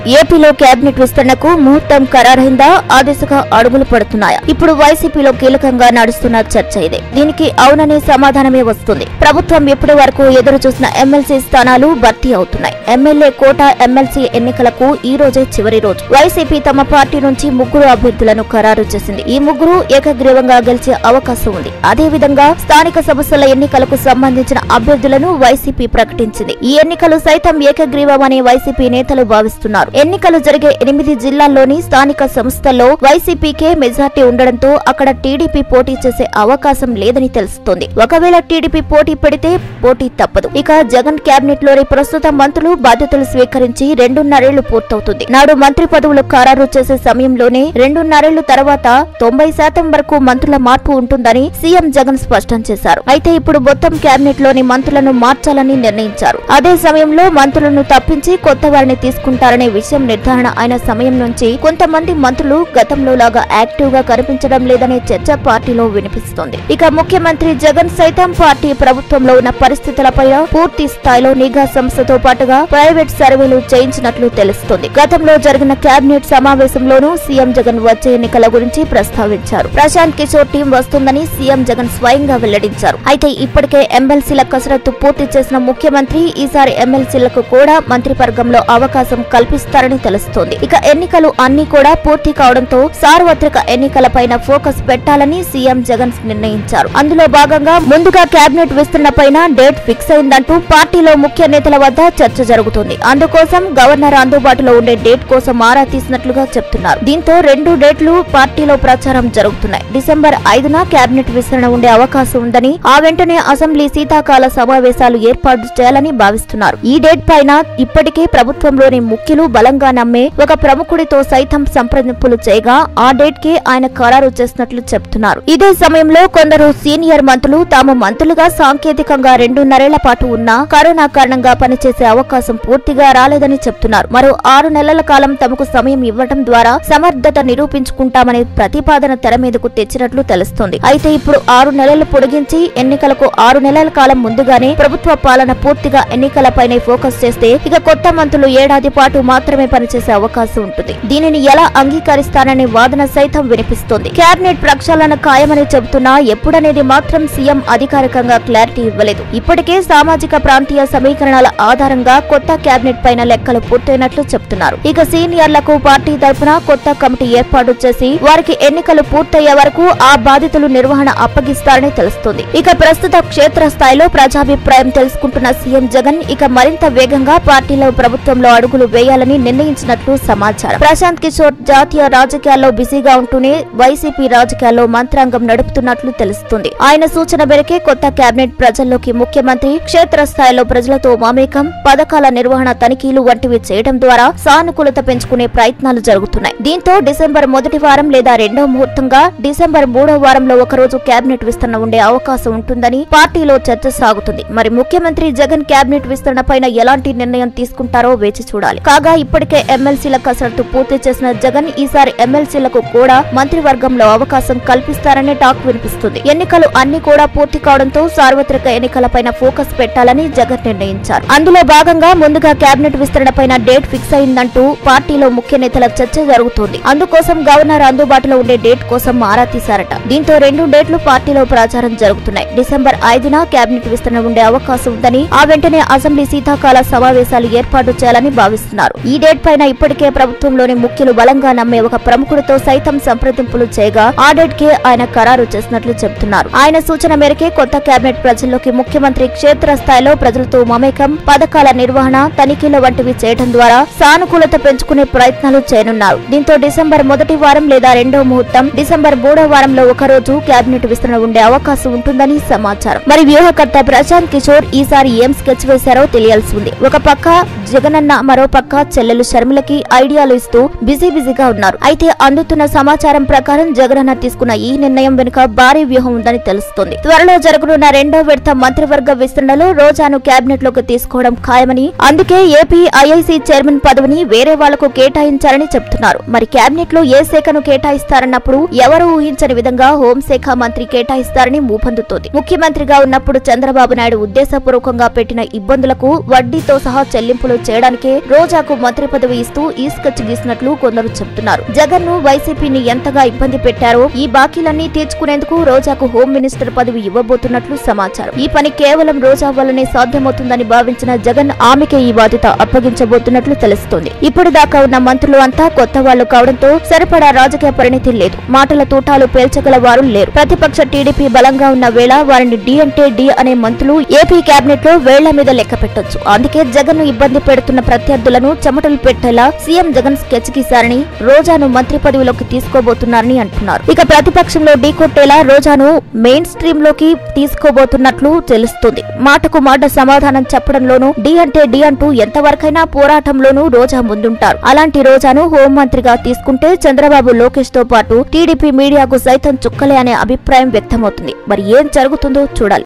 ఏపీలో కేబినెట్ విస్తరణకు ముహూర్తం ఖరారైందా ఆ దిశగా అడుగులు పడుతున్నాయా ఇప్పుడు వైసీపీలో కీలకంగా నడుస్తున్న చర్చ ఇదే దీనికి అవుననే సమాధానమే వస్తుంది ప్రభుత్వం ఇప్పటి వరకు ఎదురు చూసిన ఎమ్మెల్సీ స్థానాలు భర్తీ అవుతున్నాయి ఎమ్మెల్యే కోట ఎమ్మెల్సీ ఎన్నికలకు ఈ రోజే చివరి రోజు వైసీపీ తమ పార్టీ నుంచి ముగ్గురు అభ్యర్థులను ఖరారు చేసింది ఈ ముగ్గురు ఏకగ్రీవంగా గెలిచే అవకాశం ఉంది అదే విధంగా స్థానిక సంస్థల ఎన్నికలకు సంబంధించిన అభ్యర్థులను వైసీపీ ప్రకటించింది ఈ ఎన్నికలు సైతం ఏకగ్రీవమని వైసీపీ నేతలు భావిస్తున్నారు ఎన్నికలు జరిగే ఎనిమిది జిల్లాల్లోని స్థానిక సంస్థల్లో వైసీపీకే మెజార్టీ ఉండడంతో అక్కడ టీడీపీ పోటీ చేసే అవకాశం లేదని తెలుస్తోంది ఒకవేళ టీడీపీ పోటీ పెడితే పోటీ తప్పదు ఇక జగన్ కేబినెట్ లోని ప్రస్తుత మంత్రులు బాధ్యతలు స్వీకరించి రెండున్నరేళ్లు పూర్తవుతుంది నాడు మంత్రి పదవులు ఖరారు చేసే సమయంలోనే రెండున్నరేళ్లు తర్వాత తొంభై శాతం వరకు మంత్రుల మార్పు ఉంటుందని సీఎం జగన్ స్పష్టం చేశారు అయితే ఇప్పుడు మొత్తం కేబినెట్ లోని మంత్రులను మార్చాలని నిర్ణయించారు అదే సమయంలో మంత్రులను తప్పించి కొత్త వారిని తీసుకుంటారనే విషయం నిర్ధారణ అయిన సమయం నుంచి కొంతమంది మంత్రులు గతంలో లాగా యాక్టివ్ గా కనిపించడం లేదనే చర్చ పార్టీలో వినిపిస్తోంది ఇక ముఖ్యమంత్రి జగన్ సైతం పార్టీ ప్రభుత్వంలో ఉన్న పరిస్థితులపై పూర్తి స్థాయిలో నిఘా సంస్థతో పాటుగా ప్రైవేట్ సర్వేలు చేయించినట్లు తెలుస్తోంది గతంలో జరిగిన కేబినెట్ సమావేశంలోనూ సీఎం జగన్ వచ్చే ఎన్నికల గురించి ప్రస్తావించారు ప్రశాంత్ కిషోర్ టీం వస్తుందని సీఎం జగన్ స్వయంగా వెల్లడించారు అయితే ఇప్పటికే ఎమ్మెల్సీల కసరత్తు పూర్తి చేసిన ముఖ్యమంత్రి ఈసారి ఎమ్మెల్సీలకు కూడా మంత్రివర్గంలో అవకాశం కల్పిస్తారని తెలుస్తోంది ఇక ఎన్నికలు అన్ని కూడా పూర్తి కావడంతో సార్వత్రిక ఎన్నికలపైన ఫోకస్ పెట్టాలని సీఎం జగన్ నిర్ణయించారు అందులో భాగంగా ముందుగా కేబినెట్ విస్తరణ పైన డేట్ ఫిక్స్ అయిందంటూ పార్టీలో ముఖ్య నేతల వద్ద చర్చ జరుగుతుంది అందుకోసం గవర్నర్ అందుబాటులో ఉండే డేట్ కోసం ఆరా తీసినట్లుగా చెప్తున్నారు దీంతో రెండు డేట్లు పార్టీలో ప్రచారం జరుగుతున్నాయి డిసెంబర్ ఐదున కేబినెట్ విస్తరణ ఉండే అవకాశం ఉందని ఆ వెంటనే అసెంబ్లీ శీతాకాల సమావేశాలు ఏర్పాటు చేయాలని భావిస్తున్నారు ఈ డేట్ పైన ఇప్పటికే ప్రభుత్వంలోని ముఖ్యులు బలంగా నమ్మే ఒక ప్రముఖుడితో సైతం సంప్రదింపులు చేయగా ఆ డేట్ కి ఆయన ఖరారు చేసినట్లు చెప్తున్నారు ఇదే సమయంలో కొందరు సీనియర్ మంత్రులు తాము మంత్రులుగా సాంకేతికంగా రెండున్నరేళ్ల పాటు ఉన్నా కరోనా కారణంగా పనిచేసే అవకాశం పూర్తిగా రాలేదని చెప్తున్నారు మరో ఆరు నెలల కాలం తమకు సమయం ఇవ్వడం ద్వారా సమర్థత నిరూపించుకుంటామనే ప్రతిపాదన తెర మీదకు తెచ్చినట్లు తెలుస్తోంది అయితే ఇప్పుడు ఆరు నెలలు పొడిగించి ఎన్నికలకు ఆరు నెలల కాలం ముందుగానే ప్రభుత్వ పాలన పూర్తిగా ఎన్నికలపైనే ఫోకస్ చేస్తే ఇక కొత్త మంత్రులు ఏడాది పాటు మాత్రమే పనిచేసే అవకాశం ఉంటుంది దీనిని ఎలా అంగీకరిస్తారనే వాదన సైతం వినిపిస్తోంది కేబినెట్ ప్రక్షాళన ఖాయమని చెబుతున్నా ఎప్పుడనేది మాత్రం సీఎం అధికారికంగా క్లారిటీ ఇవ్వలేదు ఇప్పటికే సామాజిక ప్రాంతీయ సమీకరణాల ఆధారంగా కొత్త కేబినెట్ పైన లెక్కలు పూర్తయినట్లు చెప్తున్నారు ఇక సీనియర్లకు పార్టీ తరపున కొత్త కమిటీ ఏర్పాటు చేసి వారికి ఎన్నికలు పూర్తయ్యే వరకు ఆ బాధితులు నిర్వహణ అప్పగిస్తారని తెలుస్తుంది ఇక ప్రస్తుత క్షేత్ర స్థాయిలో ప్రజాభిప్రాయం తెలుసుకుంటున్న సీఎం జగన్ ఇక మరింత వేగంగా పార్టీలో ప్రభుత్వంలో అడుగులు వేయాలని నిర్ణయించినట్లు సమాచారం ప్రశాంత్ కిషోర్ జాతీయ రాజకీయాల్లో బిజీగా ఉంటూనే వైసీపీ రాజకీయాల్లో మంత్రాంగం నడుపుతున్నట్లు తెలుస్తుంది ఆయన సూచన మేరకే కొత్త కేబినెట్ ప్రజల్లోకి ముఖ్యమంత్రి క్షేత్ర స్థాయిలో ప్రజలతో మమేకం పథకాల నిర్వహణ తనిఖీలు వంటివి చేయడం ద్వారా సానుకూలత పెంచుకునే ప్రయత్నాలు జరుగుతున్నాయి దీంతో డిసెంబర్ మొదటి వారం లేదా రెండో ముహూర్తంగా డిసెంబర్ మూడో వారంలో ఒకరోజు కేబినెట్ విస్తరణ ఉండే అవకాశం ఉంటుందని పార్టీలో చర్చ సాగుతుంది మరి ముఖ్యమంత్రి జగన్ కేబినెట్ విస్తరణ పైన ఎలాంటి నిర్ణయం తీసుకుంటారో వేచి చూడాలి కాగా ఇప్పటికే ఎమ్మెల్సీల కసరత్తు పూర్తి చేసిన జగన్ ఈసారి ఎమ్మెల్సీలకు కూడా మంత్రివర్గంలో అవకాశం కల్పిస్తారనే టాక్ వినిపిస్తుంది ఎన్నికలు అన్ని కూడా పూర్తి కావడంతో సార్వత్రిక ఎన్నికలపైన ఫోకస్ పెట్టాలని జగన్ నిర్ణయించారు అందులో భాగంగా ముందుగా కేబినెట్ విస్తరణ పైన డేట్ ఫిక్స్ అయిందంటూ పార్టీలో ముఖ్య నేతల చర్చ జరుగుతోంది అందుకోసం గవర్నర్ అందుబాటులో ఉండే డేట్ కోసం ఆరా తీశారట దీంతో రెండు డేట్లు పార్టీలో ప్రచారం జరుగుతున్నాయి డిసెంబర్ ఐదున కేబినెట్ విస్తరణ ఉండే అవకాశం ఉందని ఆ వెంటనే అసెంబ్లీ శీతాకాల సమావేశాలు ఏర్పాటు చేయాలని భావిస్తున్నారు ఈ డేట్ పైన ఇప్పటికే ప్రభుత్వంలోని ముఖ్యులు బలంగా నమ్మే ఒక ప్రముఖుడితో సైతం సంప్రదింపులు చేయగా ఆ డేట్ కే ఆయన ఖరారు చేసినట్లు చెబుతున్నారు ఆయన సూచన మేరకే కొత్త కేబినెట్ ప్రజల్లోకి ముఖ్యమంత్రి క్షేత్ర స్థాయిలో ప్రజలతో మమేకం పథకాల నిర్వహణ తనిఖీల వంటివి చేయడం ద్వారా సానుకూలత పెంచుకునే ప్రయత్నాలు చేయనున్నారు దీంతో డిసెంబర్ మొదటి వారం లేదా రెండో ముహూర్తం డిసెంబర్ మూడో వారంలో ఒక రోజు కేబినెట్ విస్తరణ ఉండే అవకాశం ఉంటుందని సమాచారం మరి వ్యూహకర్త ప్రశాంత్ కిషోర్ ఈసారి ఏం స్కెచ్ వేశారో తెలియాల్సి ఉంది ఒక పక్క జగనన్న మరో పక్క చెల్లెలు షర్మిలకి ఐడియాలు ఇస్తూ బిజీ బిజీగా ఉన్నారు అయితే అందుతున్న సమాచారం ప్రకారం జగనన్న తీసుకున్న ఈ నిర్ణయం వెనుక భారీ వ్యూహం ఉందని తెలుస్తోంది త్వరలో జరగనున్న రెండో విడత మంత్రివర్గ విస్తరణలో రోజాను కేబినెట్ లోకి తీసుకోవడం ఖాయమని అందుకే ఏపీ ఐఐసీ చైర్మన్ పదవిని వేరే వాళ్లకు కేటాయించారని చెప్తున్నారు మరి కేబినెట్ లో ఏ శాఖను కేటాయిస్తారన్నప్పుడు ఎవరు ఊహించని విధంగా హోంశాఖ మంత్రి కేటాయిస్తారని ఊపందుతోంది ముఖ్యమంత్రిగా ఉన్నప్పుడు చంద్రబాబు నాయుడు ఉద్దేశపూర్వకంగా పెట్టిన ఇబ్బందులకు వడ్డీతో సహా చెల్లింపులు చేయడానికే రోజాకు మంత్రి మంత్రి పదవి ఇస్తూ ఈ స్కెచ్ గీసినట్లు కొందరు చెబుతున్నారు జగన్ ను వైసీపీని ఎంతగా ఇబ్బంది పెట్టారో ఈ బాకీలన్నీ తీర్చుకునేందుకు రోజాకు హోం మినిస్టర్ పదవి ఇవ్వబోతున్నట్లు సమాచారం ఈ పని కేవలం రోజా వల్లనే సాధ్యమవుతుందని భావించిన జగన్ ఆమెకే ఈ బాధ్యత అప్పగించబోతున్నట్లు తెలుస్తోంది ఇప్పుడు దాకా ఉన్న మంత్రులు అంతా కొత్త వాళ్లు కావడంతో సరిపడా రాజకీయ పరిణితి లేదు మాటల తూటాలు పేల్చగల వారు లేరు ప్రతిపక్ష టీడీపీ బలంగా ఉన్న వేళ వారిని డి అంటే డి అనే మంత్రులు ఏపీ కేబినెట్ లో వేళ్ల మీద లెక్క పెట్టొచ్చు అందుకే జగన్ ను ఇబ్బంది పెడుతున్న ప్రత్యర్థులను చెమటలు పెట్టేలా సీఎం జగన్ స్కెచ్ గీశారని రోజాను మంత్రి పదవిలోకి తీసుకోబోతున్నారని అంటున్నారు ఇక ప్రతిపక్షంలో ఢీ కొట్టేలా రోజాను మెయిన్ స్ట్రీమ్ లోకి తీసుకోబోతున్నట్లు తెలుస్తుంది మాటకు మాట సమాధానం చెప్పడంలోనూ డి అంటే డి అంటూ ఎంతవరకైనా పోరాటంలోనూ రోజా ముందుంటారు అలాంటి రోజాను హోంమంత్రిగా తీసుకుంటే చంద్రబాబు లోకేష్ తో పాటు టీడీపీ మీడియాకు సైతం చుక్కలే అనే అభిప్రాయం వ్యక్తమవుతుంది మరి ఏం జరుగుతుందో చూడాలి